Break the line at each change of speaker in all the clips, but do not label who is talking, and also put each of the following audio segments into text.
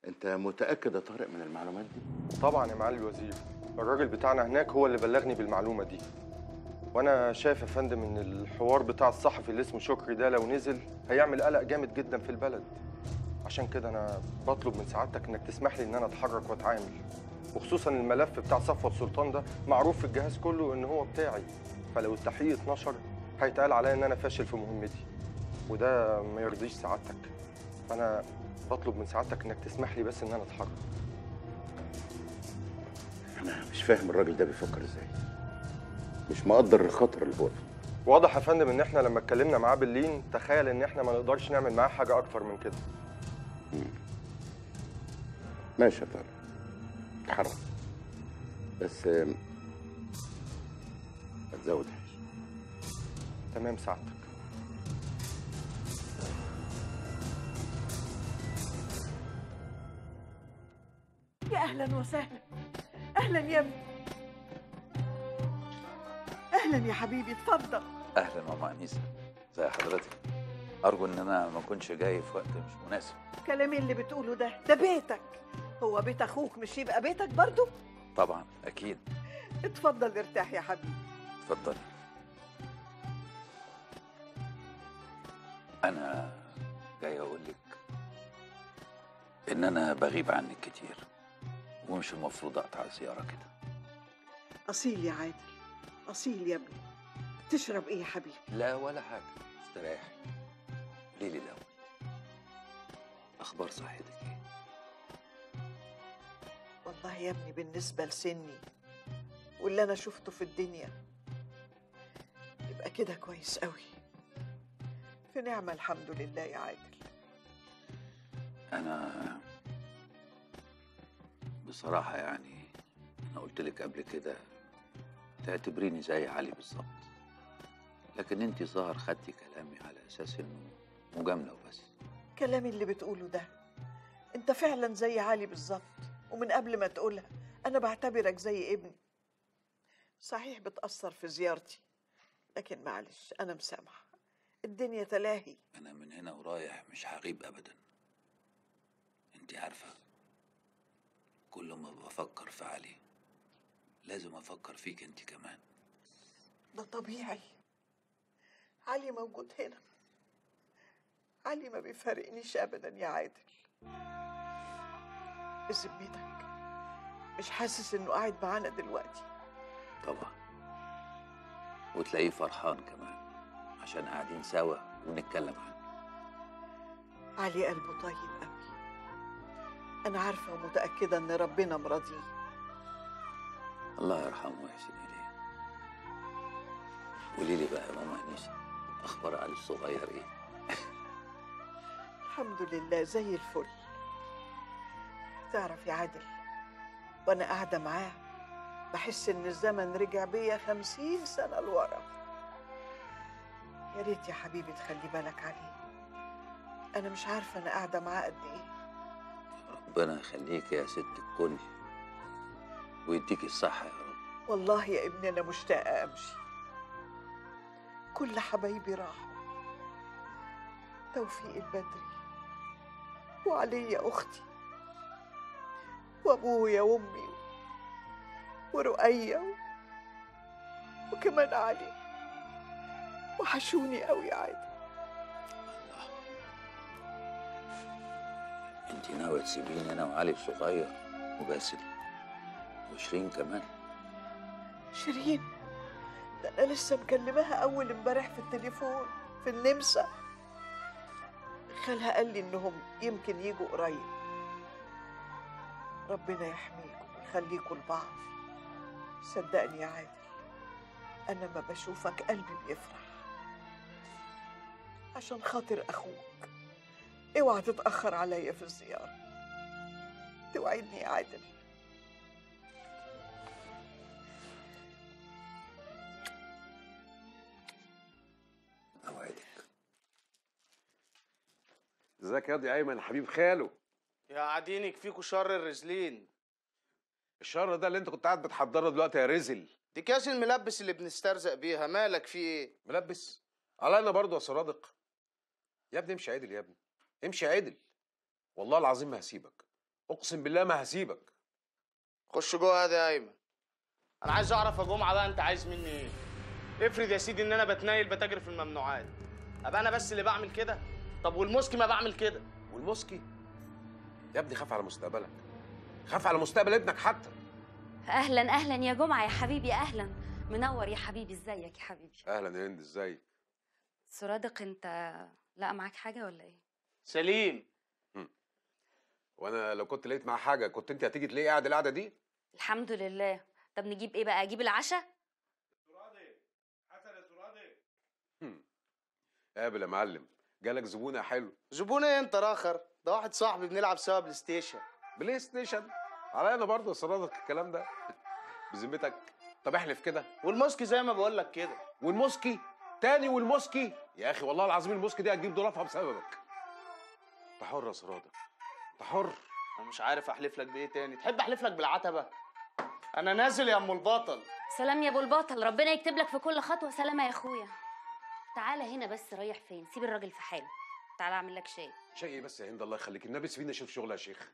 انت متاكد يا طارق من المعلومات دي
طبعا يا معالي الوزير الراجل بتاعنا هناك هو اللي بلغني بالمعلومه دي وانا شايف يا فندم ان الحوار بتاع الصحفي اللي اسمه شكري ده لو نزل هيعمل قلق جامد جدا في البلد عشان كده انا بطلب من سعادتك انك تسمح لي ان انا اتحرك واتعامل وخصوصا الملف بتاع صفوت سلطان ده معروف في الجهاز كله ان هو بتاعي فلو التحقيق اتنشر هيتقال عليا ان انا فاشل في مهمتي وده ما يرضيش سعادتك فانا بطلب من سعادتك انك تسمح لي بس ان انا اتحرك
انا مش فاهم الراجل ده بيفكر ازاي مش مقدر الخطر اللي هو فيه
واضح يا فندم ان احنا لما اتكلمنا معاه باللين تخيل ان احنا ما نقدرش نعمل معاه حاجه اكتر من كده
ماشي يا طارق اتحرك بس آم، ما تزودهاش
تمام سعادتك
يا اهلا وسهلا اهلا يا ابني اهلا يا حبيبي اتفضل
اهلا ماما انيسه زي حضرتك ارجو ان انا ما اكونش جاي في وقت مش مناسب
كلامي اللي بتقوله ده ده بيتك هو بيت اخوك مش يبقى بيتك برضو
طبعا اكيد
اتفضل ارتاح يا حبيبي
اتفضلي انا جاي اقول لك ان انا بغيب عنك كتير ومش المفروض اقطع الزياره كده
اصيل يا عادل اصيل يا ابني تشرب ايه يا حبيبي
لا ولا حاجه استريح قولي لي الاول اخبار صحتك ايه
والله يا ابني بالنسبه لسني واللي انا شفته في الدنيا يبقى كده كويس قوي في نعمه الحمد لله يا عادل
انا بصراحه يعني انا قلت لك قبل كده تعتبريني زي علي بالظبط لكن انت ظاهر خدتي كلامي على اساس انه مجامله وبس
كلامي اللي بتقوله ده انت فعلا زي علي بالظبط ومن قبل ما تقولها انا بعتبرك زي ابني صحيح بتأثر في زيارتي لكن معلش انا مسامحة الدنيا تلاهي
انا من هنا ورايح مش هغيب ابدا انت عارفه كل ما بفكر في علي لازم افكر فيك انت كمان
ده طبيعي علي موجود هنا علي ما بيفارقنيش ابدا يا عادل بذمتك مش حاسس انه قاعد معانا دلوقتي
طبعا وتلاقيه فرحان كمان عشان قاعدين سوا ونتكلم عنه
علي قلبه طيب قوي انا عارفه ومتاكده ان ربنا مرضيه
الله يرحمه ويحسن اليه قولي لي بقى يا ماما انيسه اخبار علي الصغير ايه
الحمد لله زي الفل تعرف يا عادل وانا قاعده معاه بحس ان الزمن رجع بيا خمسين سنه لورا يا ريت يا حبيبي تخلي بالك عليه انا مش عارفه انا قاعده معاه قد ايه
ربنا يخليك يا ست الكل ويديك الصحه يا رب
والله يا ابني انا مشتاقه امشي كل حبايبي راحوا توفيق البدري وعليا اختي وابويا وامي ورؤية و... وكمان علي وحشوني قوي يا عادل
انت ناويه تسيبيني انا وعلي الصغير وباسل وشيرين كمان
شيرين ده انا لسه مكلماها اول امبارح في التليفون في النمسا خالها قال لي انهم يمكن يجوا قريب ربنا يحميكم ويخليكم لبعض صدقني يا عادل انا ما بشوفك قلبي بيفرح عشان خاطر اخوك اوعى تتاخر عليا في الزياره توعدني يا عادل
اوعدك
ازيك يا قاضي ايمن حبيب خاله
يا قاعدين يكفيكوا شر الرزلين
الشر ده اللي انت كنت قاعد بتحضره دلوقتي يا رزل
دي كاس الملبس اللي بنسترزق بيها مالك في ايه
ملبس على انا برضه يا صرادق يا ابني امشي عدل يا ابني امشي عدل والله العظيم ما هسيبك اقسم بالله ما هسيبك
خش جوه هذا يا ايمن انا عايز اعرف يا جمعه بقى انت عايز مني ايه افرض يا سيدي ان انا بتنايل بتاجر في الممنوعات ابقى انا بس اللي بعمل كده طب والمسكي ما بعمل كده
والمسكي يا ابني خاف على مستقبلك خاف على مستقبل ابنك حتى
اهلا اهلا يا جمعه يا حبيبي اهلا منور يا حبيبي ازيك يا حبيبي
اهلا يا هند ازاي
سرادق انت لا معاك حاجه ولا ايه
سليم
وانا لو كنت لقيت معاه حاجه كنت انت هتيجي تلاقيه قاعد القعده دي
الحمد لله طب نجيب ايه بقى اجيب العشاء
هم. قابل يا معلم جالك زبونه حلو
زبون ايه انت راخر ده واحد صاحبي بنلعب سوا بلاي ستيشن
بلاي ستيشن عليا انا برضه صرادك الكلام ده بذمتك طب احلف كده
والمسكي زي ما بقول لك كده
والمسكي تاني والمسكي يا اخي والله العظيم المسكي دي هتجيب ضرافها بسببك انت حر يا صرادق انت حر
انا مش عارف احلف لك بايه تاني تحب احلف لك بالعتبه انا نازل يا ام البطل
سلام يا ابو البطل ربنا يكتب لك في كل خطوه سلامه يا اخويا تعالى هنا بس رايح فين سيب الراجل في حاله تعالى اعمل لك شاي
شيء ايه بس يا هند الله يخليك النبي سيبيني اشوف شغل يا شيخ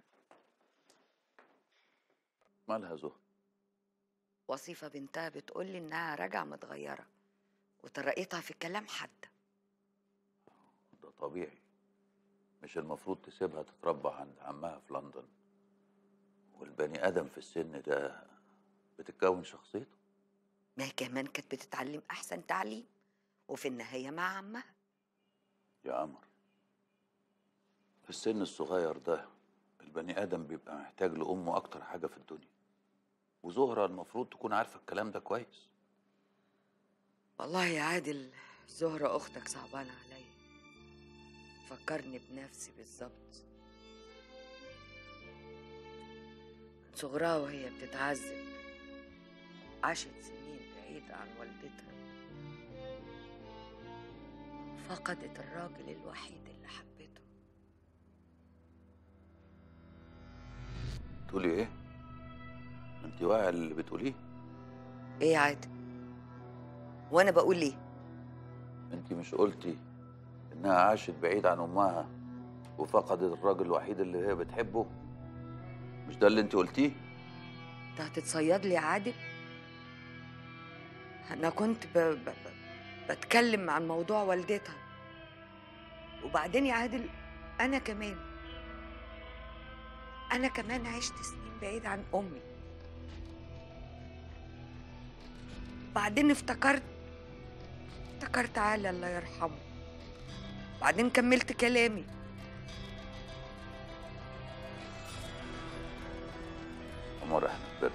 مالها زهر
وصيفة بنتها بتقول لي إنها راجعة متغيرة وطريقتها في الكلام حادة
ده طبيعي مش المفروض تسيبها تتربى عند عمها في لندن والبني ادم في السن ده بتتكون شخصيته
ما هي كمان كانت بتتعلم أحسن تعليم وفي النهاية مع عمها
يا قمر في السن الصغير ده البني ادم بيبقى محتاج لامه اكتر حاجه في الدنيا وزهره المفروض تكون عارفه الكلام ده كويس
والله يا عادل زهرة أختك صعبانة عليا فكرني بنفسي بالظبط من صغرها وهي بتتعذب عاشت سنين بعيدة عن والدتها فقدت الراجل الوحيد اللي حبته
تقولي ايه انت واعي اللي بتقوليه
ايه يا عادل وانا بقول ليه
انت مش قلتي انها عاشت بعيد عن امها وفقدت الراجل الوحيد اللي هي بتحبه مش ده اللي انت قلتيه
انت هتتصيد لي يا عادل انا كنت ب... ب... ب... بتكلم عن موضوع والدتها وبعدين يا عادل انا كمان انا كمان عشت سنين بعيد عن امي بعدين افتكرت افتكرت علي الله يرحمه بعدين كملت كلامي
عمر احنا كبرنا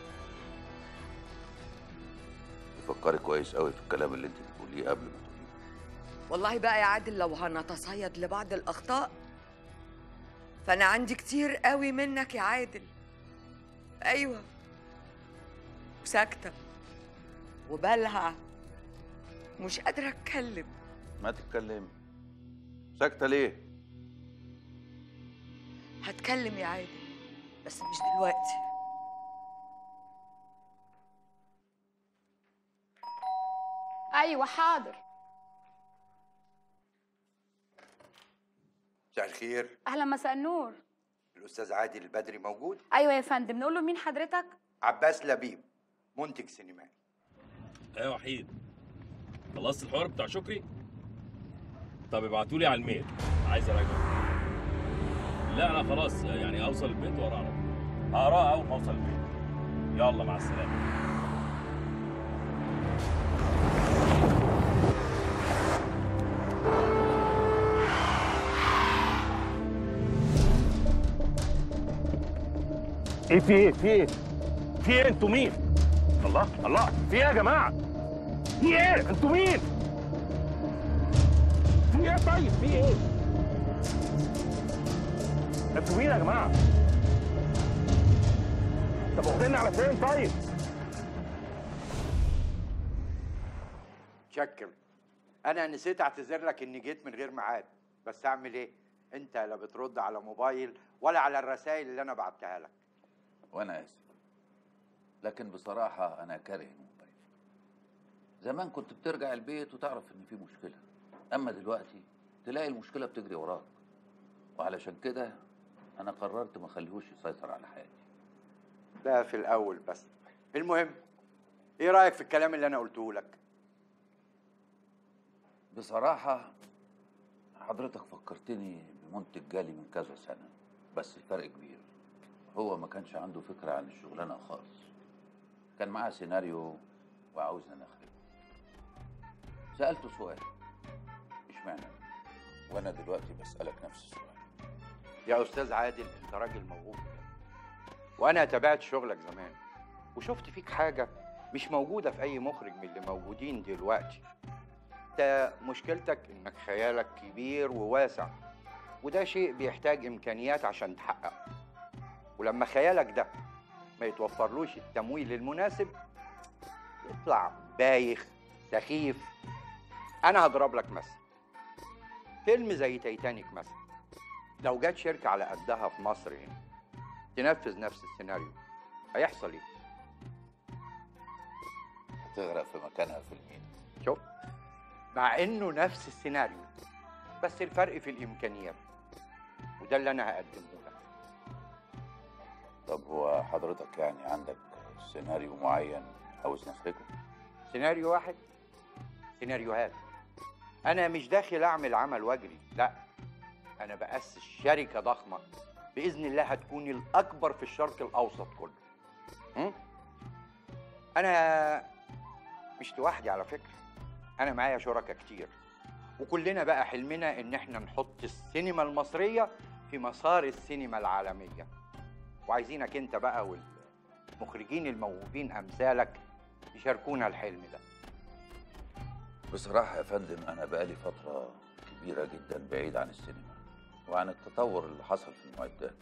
تفكري كويس قوي في الكلام اللي انت بتقوليه قبل ما تقوليه
والله بقى يا عادل لو هنتصيد لبعض الأخطاء فأنا عندي كتير قوي منك يا عادل أيوة وساكتة وبلهع مش قادرة أتكلم
ما تتكلمي ساكته ليه
هتكلم يا عادل بس مش دلوقتي
ايوه حاضر
مساء الخير
اهلا مساء النور
الاستاذ عادل البدري موجود
ايوه يا فندم نقول له مين حضرتك
عباس لبيب منتج سينمائي
ايه يا وحيد خلصت الحوار بتاع شكري طب ابعتولي على الميل عايز اراجع لا انا خلاص يعني اوصل البيت واقرا على طول هقراها اول ما اوصل البيت يلا مع السلامه
ايه في ايه في ايه في ايه انتوا مين الله الله في ايه يا جماعه في ايه انتوا مين في ايه طيب في ايه انتوا مين يا جماعه طب واخديني على فين طيب
شكر انا نسيت اعتذر لك اني جيت من غير ميعاد بس اعمل ايه انت لا بترد على موبايل ولا على الرسائل اللي انا بعتها لك
وانا اسف لكن بصراحه انا كاره الموبايل زمان كنت بترجع البيت وتعرف ان في مشكله اما دلوقتي تلاقي المشكله بتجري وراك وعلشان كده انا قررت ما اخليهوش يسيطر على حياتي
ده في الاول بس المهم ايه رايك في الكلام اللي انا قلته لك
بصراحة حضرتك فكرتني بمنتج جالي من كذا سنة بس الفرق كبير هو ما كانش عنده فكرة عن الشغلانة خالص كان معاه سيناريو وعاوزنا نخرجه سألته سؤال اشمعنى وانا دلوقتي بسألك نفس السؤال
يا استاذ عادل انت راجل موهوب وانا تابعت شغلك زمان وشفت فيك حاجه مش موجوده في اي مخرج من اللي موجودين دلوقتي انت مشكلتك انك خيالك كبير وواسع وده شيء بيحتاج امكانيات عشان تحققه ولما خيالك ده ما يتوفرلوش التمويل المناسب يطلع بايخ سخيف انا هضرب لك مثل فيلم زي تايتانيك مثلا لو جت شركة على قدها في مصر هنا تنفذ نفس السيناريو هيحصل ايه؟
هتغرق في مكانها في المين
شوف مع انه نفس السيناريو بس الفرق في الامكانيات وده اللي انا هقدمه لك
طب هو حضرتك يعني عندك سيناريو معين عاوز نخرجه
سيناريو واحد سيناريوهات انا مش داخل اعمل عمل واجري لا انا باسس شركه ضخمه باذن الله هتكون الاكبر في الشرق الاوسط كله م? انا مش لوحدي على فكره انا معايا شركاء كتير وكلنا بقى حلمنا ان احنا نحط السينما المصريه في مسار السينما العالميه وعايزينك انت بقى والمخرجين الموهوبين امثالك يشاركونا الحلم ده
بصراحة يا فندم أنا بقالي فترة كبيرة جدا بعيد عن السينما وعن التطور اللي حصل في المعدات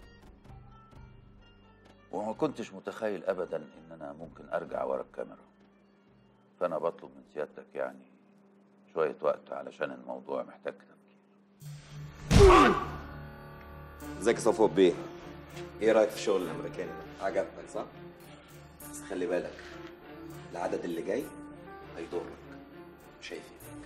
وما كنتش متخيل أبدا إن أنا ممكن أرجع ورا الكاميرا فأنا بطلب من سيادتك يعني شوية وقت علشان الموضوع محتاج تفكير
ازيك يا صفوت بيه ايه رايك في الشغل الامريكاني ده عجبك صح بس خلي بالك العدد اللي جاي هيضرك شايف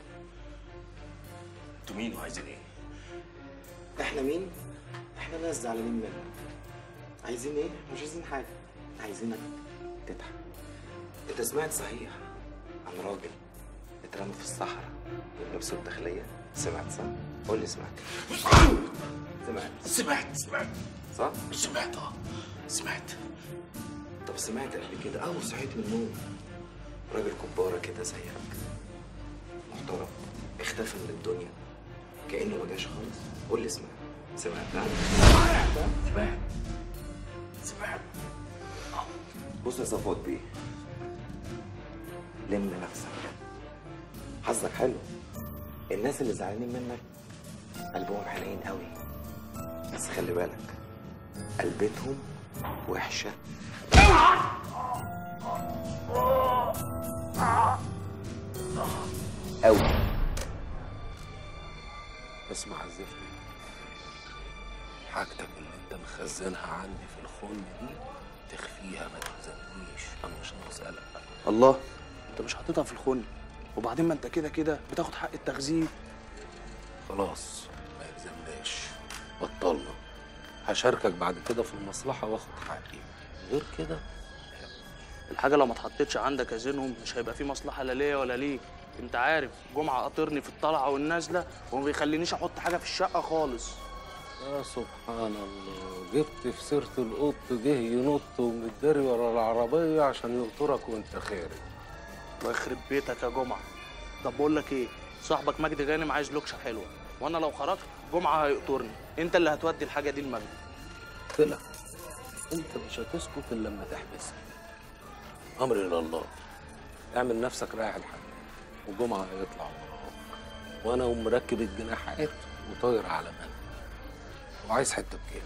انتوا مين وعايزين ايه؟
احنا مين احنا ناس زعلانين منك عايزين ايه مش عايزين حاجه عايزينك تضحك انت سمعت صحيح عن راجل اترمى في الصحراء ولبسه الداخليه سمعت صح قول لي سمعت سمعت
سمعت سمعت
صح
سمعت اه سمعت
طب سمعت قبل كده اول صحيت من النوم راجل كبارة كده زيك محترم اختفى من الدنيا كأنه ما جاش خالص قول لي سمعت سمعت ها؟
سمعت سمعت
بص يا صفوت بيه لم نفسك حظك حلو الناس اللي زعلانين منك قلبهم حنين قوي بس خلي بالك قلبتهم وحشه قوي
اسمع عزفني حاجتك اللي انت مخزنها عندي في الخن دي تخفيها ما تلزمنيش انا مش ناقص قلق
الله انت مش حاططها في الخن وبعدين ما انت كده كده بتاخد حق التخزين
خلاص ما يلزمناش بطلنا هشاركك بعد كده في المصلحة واخد حقي غير كده
الحاجه لو ما اتحطتش عندك يا زينهم مش هيبقى في مصلحه لا ليا ولا ليك انت عارف جمعه قاطرني في الطلعه والنازله وما بيخلينيش احط حاجه في الشقه خالص
يا سبحان الله جبت في سيرة القط جه ينط ومتداري ورا العربية عشان يقطرك وانت خارج
الله يخرب بيتك يا جمعه طب بقول لك ايه صاحبك مجدي غانم عايز لوكشه حلوه وانا لو خرجت جمعه هيقطرني انت اللي هتودي الحاجه دي لمجدي
قلت لك انت مش هتسكت الا لما تحبسها امر الى الله اعمل نفسك رايح الحمام وجمعه هيطلع وراك وانا اقوم مركب الجناحات وطاير على مدى وعايز حته بكام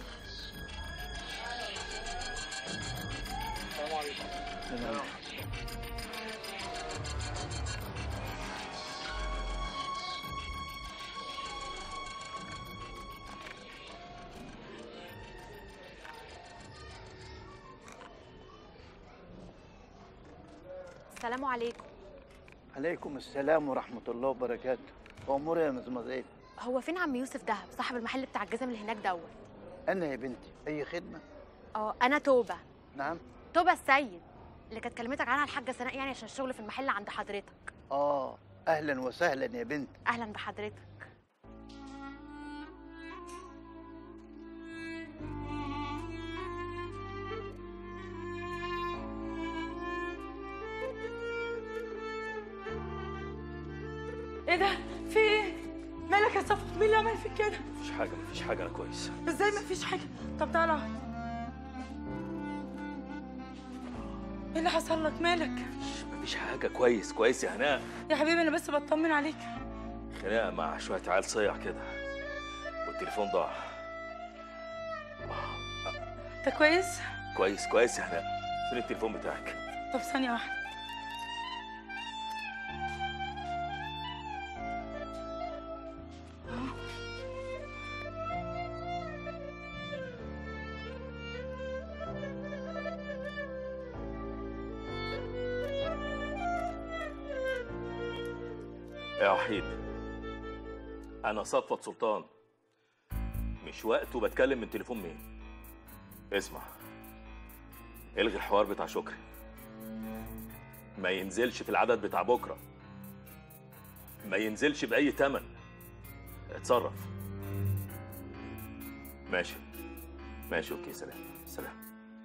السلام عليكم
عليكم السلام ورحمة الله وبركاته أمور يا مزمزيل
هو فين عم يوسف دهب صاحب المحل بتاع الجزم اللي هناك دوت
انا يا بنتي اي خدمه
اه انا توبه
نعم
توبه السيد اللي كانت كلمتك عنها الحاجه سناء يعني عشان الشغل في المحل عند حضرتك
اه اهلا وسهلا يا بنت
اهلا بحضرتك
ايه ده في ايه مالك يا صفوت مين اللي عمل فيك كده
مفيش حاجه مفيش حاجه انا كويس
ازاي ما فيش حاجه طب تعالى اقعد. ايه اللي حصل لك مالك
مفيش حاجه كويس كويس يا هناء
يا حبيبي انا بس بطمن عليك
خناقه مع شويه عيال صيع كده والتليفون ضاع
انت كويس
كويس كويس يا هناء فين التليفون بتاعك
طب ثانيه واحده
يا وحيد انا صفوت سلطان مش وقت وبتكلم من تليفون مين اسمع الغي الحوار بتاع شكري ما ينزلش في العدد بتاع بكره ما ينزلش باي تمن اتصرف ماشي ماشي اوكي سلام سلام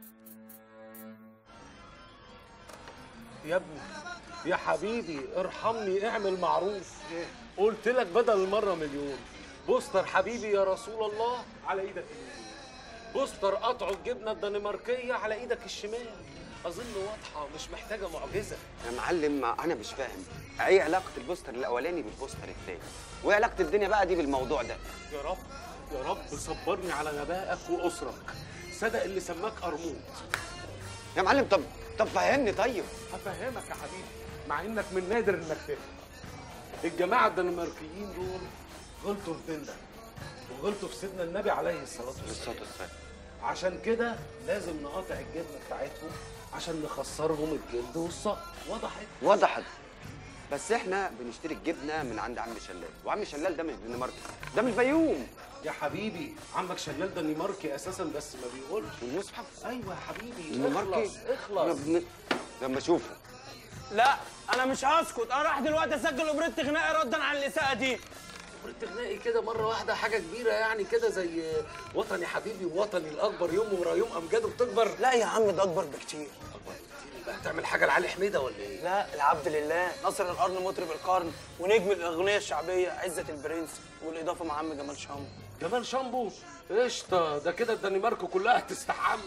يا ابني يا حبيبي ارحمني اعمل معروف قلت لك بدل المره مليون بوستر حبيبي يا رسول الله على ايدك اليمين بوستر قطع الجبنه الدنماركيه على ايدك الشمال اظن واضحه مش محتاجه معجزه
يا معلم ما انا مش فاهم ايه علاقه البوستر الاولاني بالبوستر الثاني وايه علاقه الدنيا بقى دي بالموضوع ده
يا رب يا رب صبرني على غبائك واسرك صدق اللي سماك قرموط
يا معلم طب طب فهمني طيب
هفهمك يا حبيبي مع انك من نادر انك تفهم الجماعه الدنماركيين دول غلطوا في ديننا وغلطوا في سيدنا النبي عليه الصلاه والسلام عشان كده لازم نقاطع الجبنه بتاعتهم عشان نخسرهم الجلد والصقر وضحت
وضحت بس احنا بنشتري الجبنه من عند عم شلال وعم شلال ده مش دنماركي ده من الفيوم
يا حبيبي عمك شلال دنماركي اساسا بس ما بيقولش
والمصحف
ايوه يا حبيبي
دنماركي
اخلص اخلص
بن... لما اشوفه
لا انا مش هسكت انا راح دلوقتي اسجل اوبريت غنائي ردا على الاساءه دي
قلت غنائي كده مره واحده حاجه كبيره يعني كده زي وطني حبيبي ووطني الاكبر يوم ورا يوم امجاده بتكبر
لا يا عم ده اكبر بكتير
بقى تعمل حاجه لعلي حميده ولا ايه
لا العبد لله ناصر القرن مطرب القرن ونجم الاغنيه الشعبيه عزت البرنس والاضافه مع عم جمال شامبو
جمال شامبو قشطه ده كده الدنمارك كلها هتستحمى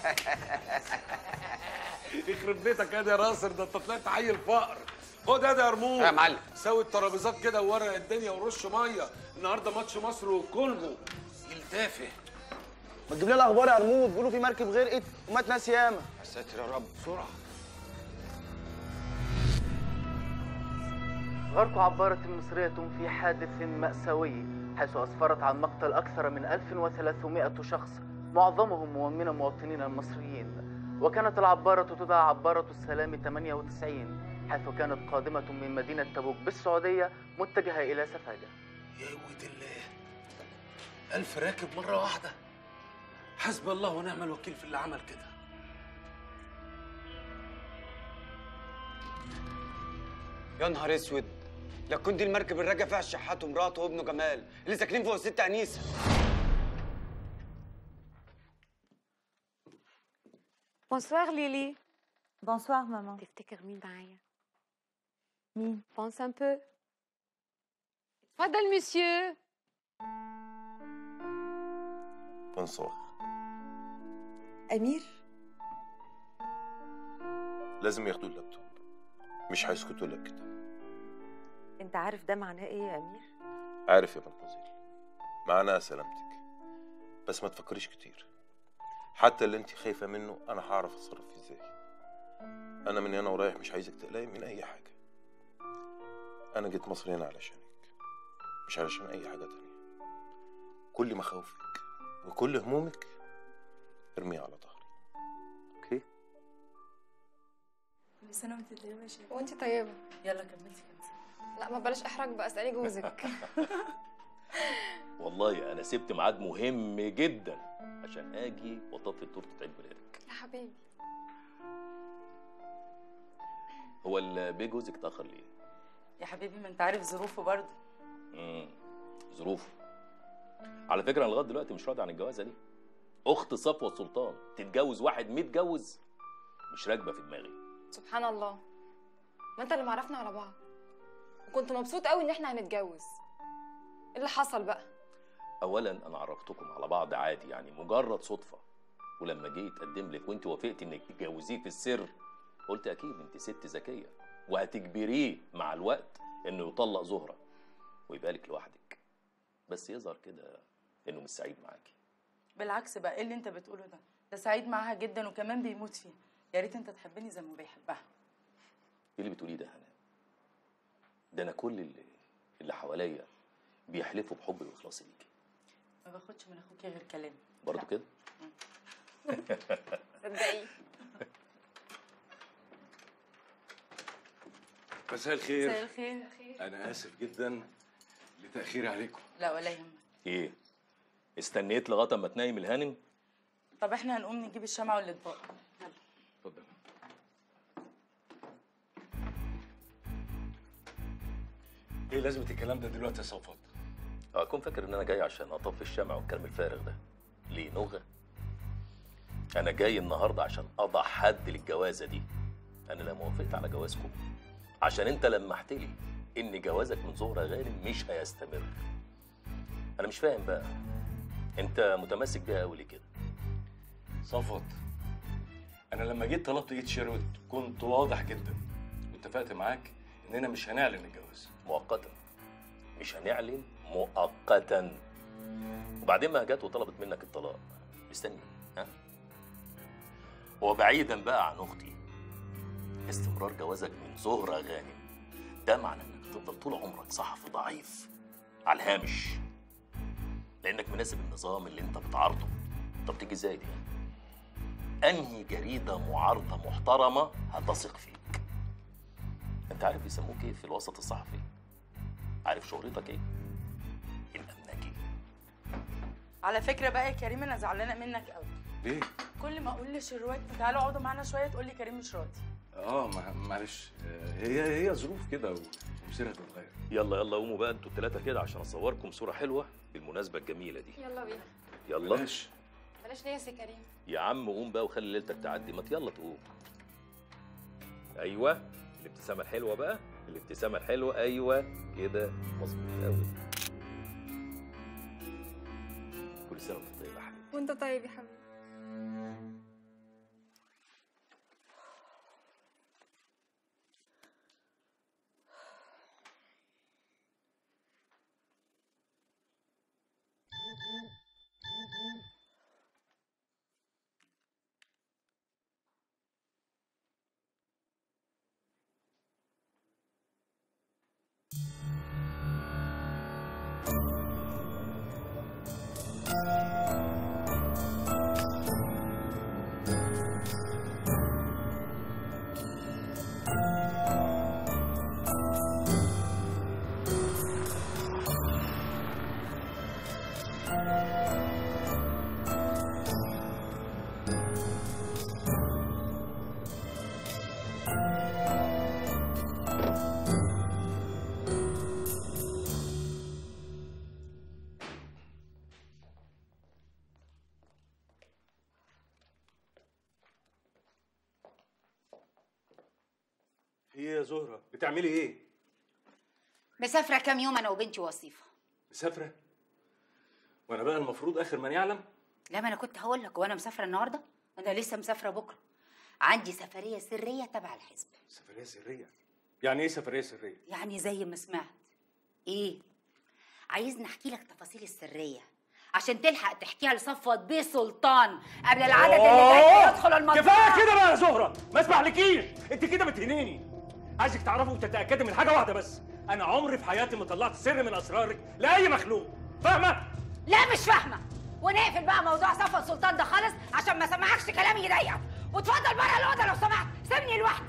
يخرب بيتك يا ناصر ده انت طلعت عيل فقر خد يا ارمون
يا معلم.
سوي الترابيزات كده وورق الدنيا ورش ميه النهارده ماتش مصر والكونغو يلتافه
ما تجيب لنا الاخبار يا ارمود بيقولوا في مركب غرقت ومات ناس ياما
يا ساتر يا رب
بسرعه
غرق عبارة مصرية في حادث مأساوي حيث أسفرت عن مقتل أكثر من 1300 شخص معظمهم من المواطنين المصريين وكانت العبارة تدعى عبارة السلام 98 حيث كانت قادمة من مدينة تبوك بالسعودية متجهة إلى سفاجة
يا قوة الله ألف راكب مرة واحدة حسب الله ونعم الوكيل في اللي عمل كده
يا نهار اسود لو كنت دي المركب اللي راجع فيها الشحات ومراته وابنه جمال اللي ساكنين فوق الست انيسه
بونسوار ليلي
بونسوار ماما
تفتكر مين معايا
مين
بونس ان بو اتفضل مسيو
بونسوار
أمير
لازم ياخدوا اللابتوب مش هيسكتوا لك كده
أنت عارف ده معناه إيه يا أمير؟
عارف يا مدموزيل معناها سلامتك بس ما تفكريش كتير حتى اللي انت خايفه منه انا هعرف اتصرف فيه ازاي انا من هنا ورايح مش عايزك تقلقي من اي حاجه انا جيت مصر هنا علشانك مش علشان اي حاجه تانية كل مخاوفك وكل همومك ارميها على ظهري اوكي
كل سنة وانت طيبة يا شيخ
وانت طيبة
يلا كملتي كام سنة
لا ما بلاش احرج بقى اسألي جوزك
والله انا سبت ميعاد مهم جدا
عشان اجي واطفي تورته عيد ميلادك
يا حبيبي
هو البيه جوزك اتاخر ليه
يا حبيبي ما انت عارف ظروفه برضه
امم ظروفه على فكره انا لغايه دلوقتي مش راضي عن الجوازه دي اخت صفوه السلطان تتجوز واحد متجوز مش راكبه في دماغي
سبحان الله ما انت اللي معرفنا على بعض وكنت مبسوط قوي ان احنا هنتجوز ايه اللي حصل بقى
اولا انا عرفتكم على بعض عادي يعني مجرد صدفه ولما جه يتقدم لك وانت وافقتي انك تتجوزيه في السر قلت اكيد انت ست ذكيه وهتجبريه مع الوقت انه يطلق زهره ويبقى لك لوحدك بس يظهر كده انه مش سعيد معاكي
بالعكس بقى ايه اللي انت بتقوله ده ده سعيد معاها جدا وكمان بيموت فيها يا ريت انت تحبني زي ما بيحبها
ايه اللي بتقوليه ده يا هنا ده انا كل اللي اللي حواليا بيحلفوا بحبي واخلاصي ليكي
ما باخدش من اخوكي غير كلام
برضه كده
صدقي
مساء الخير
مساء الخير
انا اسف جدا لتاخيري عليكم
لا ولا يهمك
ايه استنيت لغايه اما تنايم الهانم
طب احنا هنقوم نجيب الشمعة والاطباق يلا
اتفضل ايه لازمه الكلام ده دلوقتي يا صفوت
اكون فاكر ان انا جاي عشان اطفي الشمع والكلام الفارغ ده ليه نغة انا جاي النهارده عشان اضع حد للجوازه دي انا لما وافقت على جوازكم عشان انت لمحت لي ان جوازك من زهره غانم مش هيستمر انا مش فاهم بقى انت متمسك بيها قوي ليه كده
صفوت انا لما جيت طلبت ايد شيروت كنت واضح جدا واتفقت معاك اننا مش هنعلن الجواز
مؤقتا مش هنعلن مؤقتا وبعدين ما جت وطلبت منك الطلاق مستني ها وبعيدا بقى عن اختي استمرار جوازك من زهره غانم ده معناه انك تفضل طول عمرك صحفي ضعيف على الهامش لانك مناسب النظام اللي انت بتعارضه طب تيجي ازاي دي انهي جريده معارضه محترمه هتثق فيك انت عارف بيسموك ايه في الوسط الصحفي عارف شهرتك ايه الامنجي
على فكرة بقى يا كريم انا زعلانة منك قوي
ليه
كل ما اقول لشروات تعالوا اقعدوا معانا شوية تقول لي كريم مش راضي
اه مع- معلش آه، هي هي ظروف كده و- ومصيرها تتغير
يلا يلا قوموا بقى انتوا الثلاثه كده عشان اصوركم صوره حلوه بالمناسبه الجميله دي
يلا بينا
يلا
بلاش
بلاش ليه يا سي كريم
يا عم قوم بقى وخلي ليلتك تعدي ما يلا تقوم ايوه الابتسامه الحلوه بقى الابتسامه الحلوه ايوه كده مظبوط قوي كل سنه وانت طيب يا حبيبي
وانت طيب يا حبيبي
هي يا زهره بتعملي ايه
مسافرة كام يوم أنا وبنتي وصيفة
مسافره وانا بقى المفروض اخر من يعلم
لا ما أنا كنت هقول لك وأنا مسافرة النهاردة أنا لسه مسافرة بكرة عندي سفرية سرية تبع الحزب
سفريه سريه يعني ايه سفريه سريه
يعني زي ما سمعت إيه عايزني أحكي لك تفاصيل السرية عشان تلحق تحكيها لصفوت بيه سلطان قبل العدد اللي جاي يدخل المنطقة
كفايه كده بقى يا زهره ما اسمحلكيش انت كده بتهنيني عايزك تعرفي وتتاكدي من حاجه واحده بس انا عمري في حياتي ما طلعت سر من اسرارك لاي مخلوق فاهمه
لا مش فاهمة ونقفل بقى موضوع صفوت سلطان ده خالص عشان ما سمعكش كلامي يضايقك وتفضل بره الأوضة لو سمحت سيبني لوحدي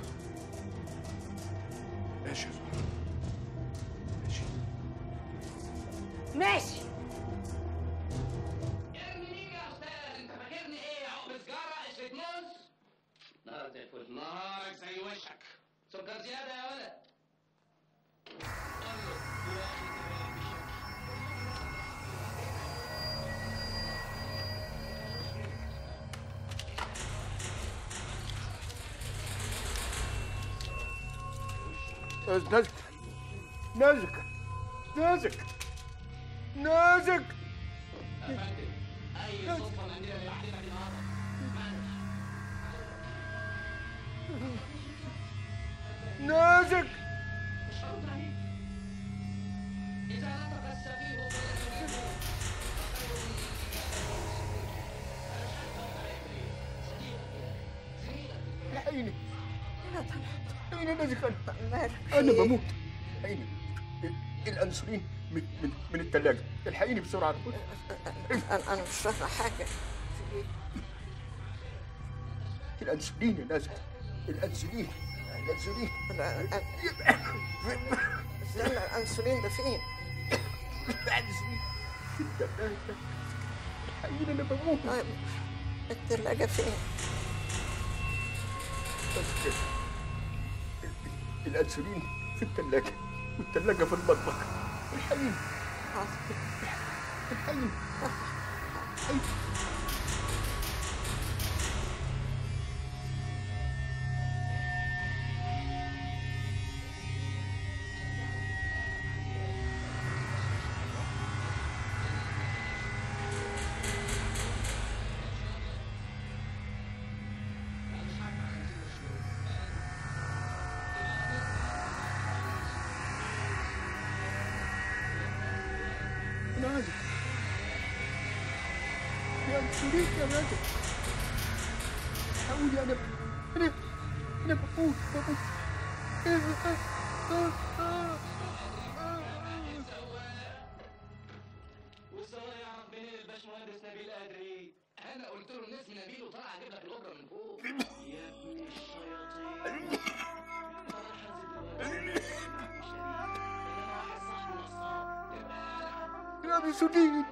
ماشي يا زهره ماشي
ماشي
ارتفت نهارك زي وشك سكر زيادة يا ولد قول له واخد بالك بشكل
نازك نازك نازك نازك
يا فندم اي صدفة منديل اللي بعدين النهارده
نازك
إذا نطق السفيه
الحقيني الحقيني نازك انا انا بموت الحقيني الانسولين من من من الثلاجه الحقيني بسرعه
انا انا مش فاهمه حاجه
الانسولين يا نازك الانسولين الانسولين
استنى الانسولين ده فين؟
الانسولين في الثلاجه الحقيني انا بموت
طيب الثلاجه فين؟
الانسولين في الثلاجه والثلاجه في المطبخ الحقيني الحقيني نازك يا انسولين يا نازك حاولي انا انا انا بموت بموت
والسواق يعرف منين الباشمهندس نبيل قدري انا قلت له ان اسمي نبيل وطلع اجيب لك الاوبرا من فوق يا ابن الشياطين
يا انسولين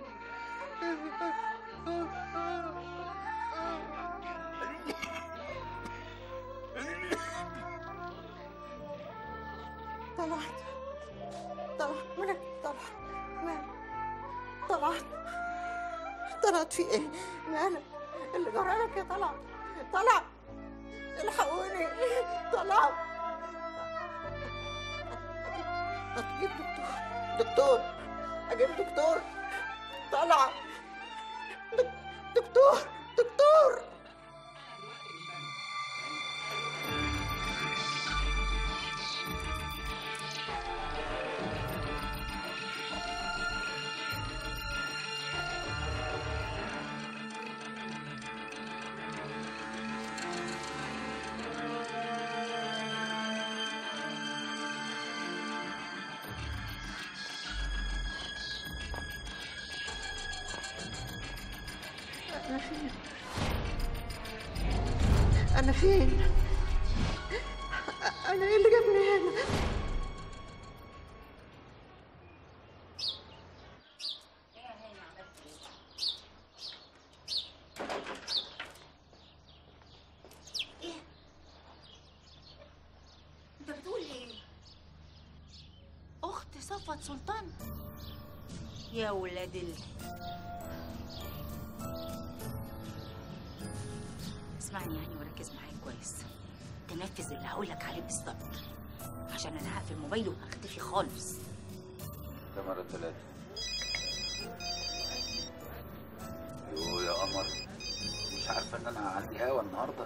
طلعت طلعت مالك طلعت مالك طلعت طلعت في ايه؟ مالك اللي جرالك يا طلعت طلعت الحقوني طلعت اجيب دكتور دكتور اجيب دكتور طلعت دك- دكتور دكتور أنا فين؟ أنا فين؟ أنا إيه اللي جابني هنا؟
انت بتقول ايه؟ اخت صفوت سلطان يا ولاد ال اسمعني يعني وركز معايا كويس تنفذ اللي هقولك عليه بالظبط عشان انا هقفل موبايلي وهختفي خالص
كاميرا ثلاثة يو يا قمر مش عارفة ان انا عندي هوا النهاردة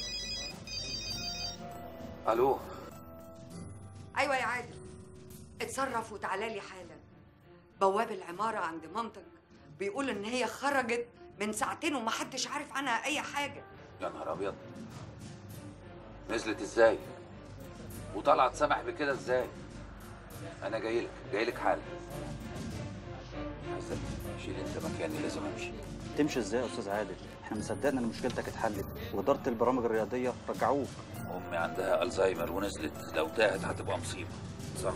الو
ايوه يا عادل اتصرف وتعالى لي حالا بواب العماره عند مامتك بيقول ان هي خرجت من ساعتين ومحدش عارف عنها اي حاجه
يا نهار ابيض نزلت ازاي وطلعت سمح بكده ازاي انا جاي لك جاي لك حالا حسن شيل انت مكاني لازم امشي
تمشي ازاي يا استاذ عادل احنا مصدقنا ان مشكلتك اتحلت واداره البرامج الرياضيه رجعوك
امي عندها الزهايمر ونزلت لو تاهت هتبقى مصيبه صح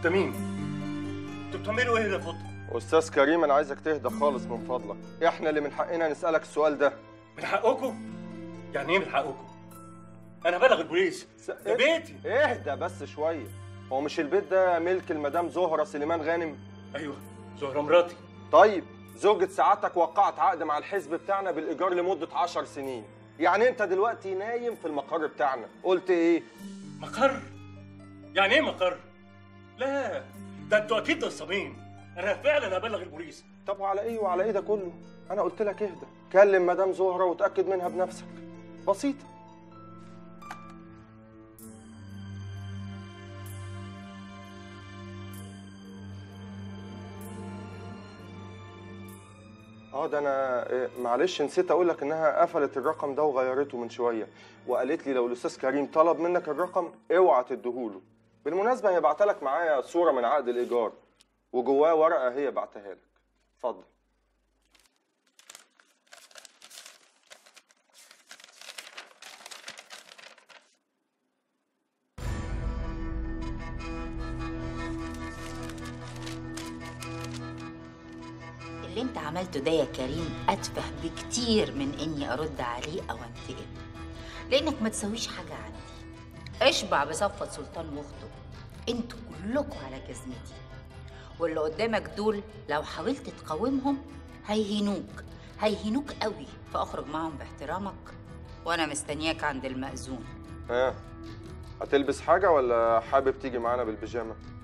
انت مين؟ انتوا بتعملوا ايه يا فضل؟
استاذ كريم انا عايزك تهدى خالص من فضلك احنا اللي من حقنا نسالك السؤال ده
من حقكم؟ يعني ايه من حقكم؟ انا بلغ البوليس ده بيتي
اهدى بس شويه هو مش البيت ده ملك المدام زهره سليمان غانم
ايوه زهره مراتي
طيب زوجة سعادتك وقعت عقد مع الحزب بتاعنا بالايجار لمده 10 سنين يعني انت دلوقتي نايم في المقر بتاعنا قلت ايه
مقر؟ يعني ايه مقر؟ لا ده انتوا اكيد نصابين انا فعلا هبلغ البوليس
طب وعلى ايه وعلى ايه ده كله انا قلت لك اهدى كلم مدام زهره وتاكد منها بنفسك بسيطه اه ده انا إيه، معلش نسيت اقول لك انها قفلت الرقم ده وغيرته من شويه وقالت لي لو الاستاذ كريم طلب منك الرقم اوعى تديهوله بالمناسبه هي بعتلك معايا صوره من عقد الايجار وجواه ورقه هي بعتها لك اتفضل
اللي انت عملته ده يا كريم اتفه بكتير من اني ارد عليه او انتقم لانك ما تسويش حاجه عندي اشبع بصفة سلطان واخته انتوا كلكم على جزمتي واللي قدامك دول لو حاولت تقاومهم هيهينوك هيهينوك قوي فاخرج معهم باحترامك وانا مستنياك عند المأذون
ها هتلبس حاجه ولا حابب تيجي معانا بالبيجامه